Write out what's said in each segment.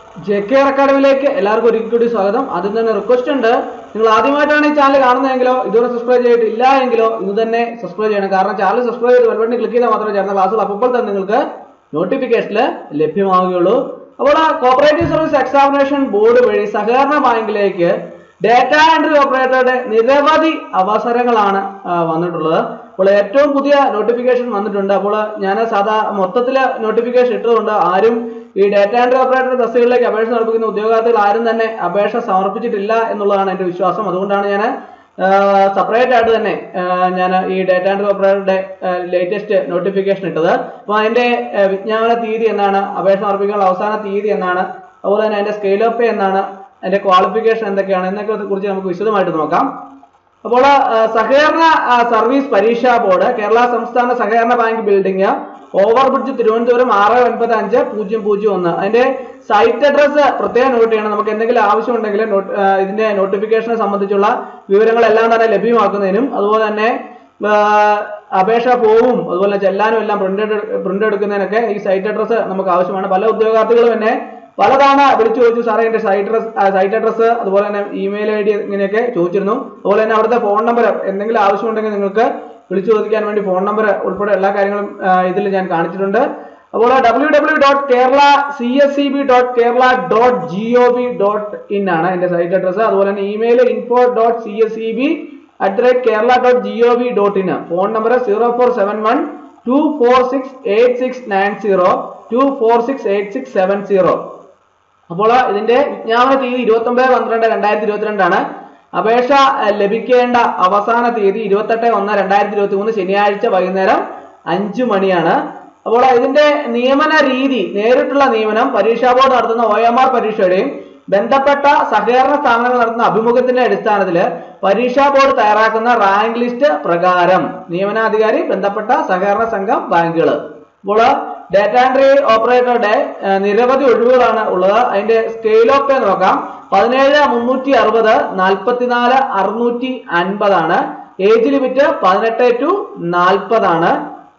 J K R അക്കാഡമിയിലേക്ക് എല്ലാവർക്കും ഒരിക്കൽ കൂടി സ്വാഗതം ആദ്യം തന്നെ റിക്വസ്റ്റ് ഉണ്ട് നിങ്ങൾ ആദ്യമായിട്ടാണ് ഈ ചാനൽ കാണുന്നതെങ്കിലോ ഇതുവരെ സബ്സ്ക്രൈബ് ചെയ്തിട്ടില്ല എങ്കിലോ ഇന്ന് തന്നെ സബ്സ്ക്രൈബ് ചെയ്യണം കാരണം ചാനൽ സബ്സ്ക്രൈബ് ചെയ്ത് ബെൽ ബട്ടൺ ക്ലിക്ക് ചെയ്താൽ മാത്രമേ ചേർന്ന ക്ലാസ്സുകൾ അപ്പോൾ തന്നെ നിങ്ങൾക്ക് നോട്ടിഫിക്കേഷനിൽ ലഭ്യമാവുകയുള്ളൂ അപ്പോൾ കോപ്പറേറ്റീവ് സർവീസ് എക്സാമിനേഷൻ ബോർഡ് വഴി സഹകരണ ബാങ്കിലേക്ക് ഡാറ്റ എൻട്രി ഓപ്പറേറ്ററുടെ നിരവധി അവസരങ്ങളാണ് ആ, വന്നിട്ടുള്ളത് അപ്പോൾ ഏറ്റവും പുതിയ നോട്ടിഫിക്കേഷൻ വന്നിട്ടുണ്ട് അപ്പോൾ ഞാൻ സാധാ മൊത്തത്തിൽ നോട്ടിഫിക്കേഷൻ ഇട്ടതുകൊണ്ട് ആരും ഈ ഡാറ്റ എൻട്രി ഓപ്പറേറ്റർ തസ്തികളിലേക്ക് അപേക്ഷ സമർപ്പിക്കുന്ന ഉദ്യോഗാർത്ഥികൾ ആരും തന്നെ അപേക്ഷ സമർപ്പിച്ചിട്ടില്ല എന്നുള്ളതാണ് എൻ്റെ വിശ്വാസം അതുകൊണ്ടാണ് ഞാൻ സെപ്പറേറ്റ് ആയിട്ട് തന്നെ ഞാൻ ഈ ഡാറ്റ എൻട്രി ഓപ്പറേറ്ററുടെ ലേറ്റസ്റ്റ് നോട്ടിഫിക്കേഷൻ ഇട്ടത് അപ്പോൾ അതിന്റെ ആ, വിജ്ഞാപന തീയതി എന്നാണ് അപേക്ഷ സമർപ്പിക്കാനുള്ള അവസാന തീയതി എന്നാണ് അതുപോലെ തന്നെ അതിന്റെ സ്കെയിൽ ഓഫ് എന്നാണ് അതിന്റെ ക്വാളിഫിക്കേഷൻ എന്തൊക്കെയാണ് എന്നൊക്കെ കുറിച്ച് നമുക്ക് വിശദമായിട്ട് നോക്കാം അപ്പോൾ ആ, സഹകരണ ആ, സർവീസ് പരീക്ഷാ ബോർഡ് കേരള സംസ്ഥാന സഹകരണ bank building over bridge Thiruvananthapuram ആറ് ഒൻപത് അഞ്ച് പൂജ്യം പൂജ്യം ഒന്ന് അതിന്റെ സൈറ്റ് അഡ്രസ്സ് പ്രത്യേകം നോട്ട് ചെയ്യണം നമുക്ക് എന്തെങ്കിലും ആവശ്യമുണ്ടെങ്കിൽ നോട്ട്- ആ, ഇതിന്റെ നോട്ടിഫിക്കേഷനെ സംബന്ധിച്ചുള്ള വിവരങ്ങളെല്ലാം തന്നെ ലഭ്യമാക്കുന്നതിനും അതുപോലെ തന്നെ ആ, അപേക്ഷ ഫോമും അതുപോലെ ചെല്ലാനും എല്ലാം പ്രിന്റ് പ്രിന്റ് എടുക്കുന്നതിനൊക്കെ ഈ സൈറ്റ് അഡ്രസ്സ് നമുക്ക് ആവശ്യമാണ് പല ഉദ്യോഗാർത്ഥികളും എന്നെ പലതവണ വിളിച്ചു ചോദിച്ചു സാറേ എന്റെ സൈറ്റ് അഡ്രസ് സൈറ്റ് അഡ്രസ്സ് അതുപോലെ തന്നെ ഇമെയിൽ ഐ ഡി ഇങ്ങനെയൊക്കെ ചോദിച്ചിരുന്നു അതുപോലെ തന്നെ അവിടുത്തെ ഫോൺ നമ്പർ എന്തെങ്കിലും ആവശ്യമുണ്ടെങ്കിൽ നിങ്ങൾക്ക് വിളിച്ചു ചോദിക്കാൻ വേണ്ടി ഫോൺ നമ്പർ ഉൾപ്പെടെ എല്ലാ കാര്യങ്ങളും ഇതിൽ ഞാൻ കാണിച്ചിട്ടുണ്ട് അപ്പോൾ W W dot Kerala C S C B dot Kerala dot G O V dot in ആണ് എന്റെ സൈറ്റ് അഡ്രസ്സ് അതുപോലെ തന്നെ email info dot C S C B at the rate Kerala dot G O V dot in phone number zero four seven one two four six eight six nine zero two four six eight six seven zero അപ്പോൾ ഇതിന്റെ വിജ്ഞാപന തീയതി ഇരുപത്തി ഒമ്പത് പന്ത്രണ്ട് രണ്ടായിരത്തി ഇരുപത്തിരണ്ടാണ് അപേക്ഷ ഏഹ്, ലഭിക്കേണ്ട അവസാന തീയതി ഇരുപത്തെട്ട് ഒന്ന് രണ്ടായിരത്തി ഇരുപത്തി മൂന്ന് ശനിയാഴ്ച വൈകുന്നേരം അഞ്ചു മണിയാണ് അപ്പോൾ ഇതിന്റെ നിയമന രീതി നേരിട്ടുള്ള നിയമനം പരീക്ഷാ ബോർഡ് നടത്തുന്ന ഒ എം ആർ പരീക്ഷയുടെയും ബന്ധപ്പെട്ട സഹകരണ സ്ഥാപനങ്ങൾ നടത്തുന്ന അഭിമുഖത്തിന്റെ അടിസ്ഥാനത്തിൽ പരീക്ഷാ ബോർഡ് തയ്യാറാക്കുന്ന റാങ്ക് ലിസ്റ്റ് പ്രകാരം നിയമനാധികാരി ബന്ധപ്പെട്ട സഹകരണ സംഘം ബാങ്കുകൾ അപ്പോൾ ഡാറ്റ എൻട്രി ഓപ്പറേറ്ററുടെ ഏഹ്, നിരവധി ഒഴിവുകളാണ് ഉള്ളത് അതിന്റെ സ്കെയിൽ ഓഫ് പേ നോക്കാം പതിനേഴ് മുന്നൂറ്റി അറുപത് നാൽപ്പത്തിനാല് അറുന്നൂറ്റി അൻപതാണ് ഏജ് ലിമിറ്റ് പതിനെട്ട് ടു നാൽപ്പതാണ്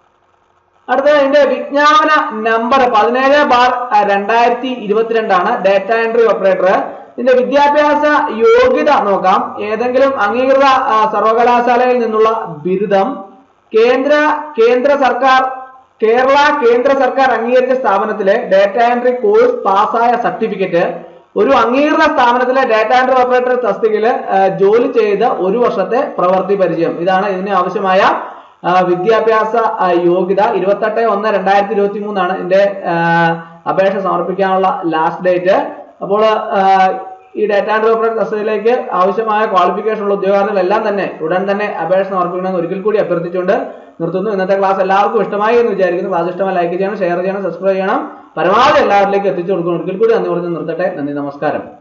അടുത്ത അതിന്റെ വിജ്ഞാപന നമ്പർ പതിനേഴ് ബാർ രണ്ടായിരത്തി ഇരുപത്തിരണ്ടാണ് ഡാറ്റ എൻട്രി ഓപ്പറേറ്റർ ഇതിന്റെ വിദ്യാഭ്യാസ യോഗ്യത നോക്കാം ഏതെങ്കിലും അംഗീകൃത ആ, സർവകലാശാലയിൽ നിന്നുള്ള ബിരുദം കേന്ദ്ര കേന്ദ്ര സർക്കാർ കേരള കേന്ദ്ര സർക്കാർ അംഗീകരിച്ച സ്ഥാപനത്തിലെ ഡാറ്റ എൻട്രി കോഴ്സ് പാസ്സായ സർട്ടിഫിക്കറ്റ് ഒരു അംഗീകൃത സ്ഥാപനത്തിലെ ഡാറ്റ എൻട്രി ഓപ്പറേറ്റർ തസ്തികയിൽ ജോലി ചെയ്ത ഒരു വർഷത്തെ പ്രവൃത്തി പരിചയം ഇതാണ് ഇതിന് ആവശ്യമായ ആ, വിദ്യാഭ്യാസ ആ, യോഗ്യത ഇരുപത്തെട്ട് ഒന്ന് രണ്ടായിരത്തി ഇരുപത്തി മൂന്നാണ് ഇതിന്റെ ആ, അപേക്ഷ സമർപ്പിക്കാനുള്ള ലാസ്റ്റ് ഡേറ്റ് അപ്പോൾ ആ, ഈ ഡാറ്റ എൻട്രി ഓപ്പറേറ്റർ തസ്തികയിലേക്ക് ആവശ്യമായ ക്വാളിഫിക്കേഷൻ ഉള്ള ഉദ്യോഗാർത്ഥികളെല്ലാം തന്നെ ഉടൻ തന്നെ അപേക്ഷ സമർപ്പിക്കണമെന്ന് ഒരിക്കൽ കൂടി അഭ്യർത്ഥിച്ചുകൊണ്ട് നിർത്തുന്നു ഇന്നത്തെ ക്ലാസ് എല്ലാവർക്കും ഇഷ്ടമായി എന്ന് വിചാരിക്കുന്നു ക്ലാസ് ഇഷ്ടമായി ലൈക്ക് ചെയ്യണം ഷെയർ ചെയ്യണം സബ്സ്ക്രൈബ് ചെയ്യണം പരമാവധി എല്ലാവരിലേക്ക് എത്തിച്ചു കൊടുക്കണം ഒരിക്കൽ കൂടി നന്ദി പറഞ്ഞ് നിർത്തട്ടെ നന്ദി നമസ്കാരം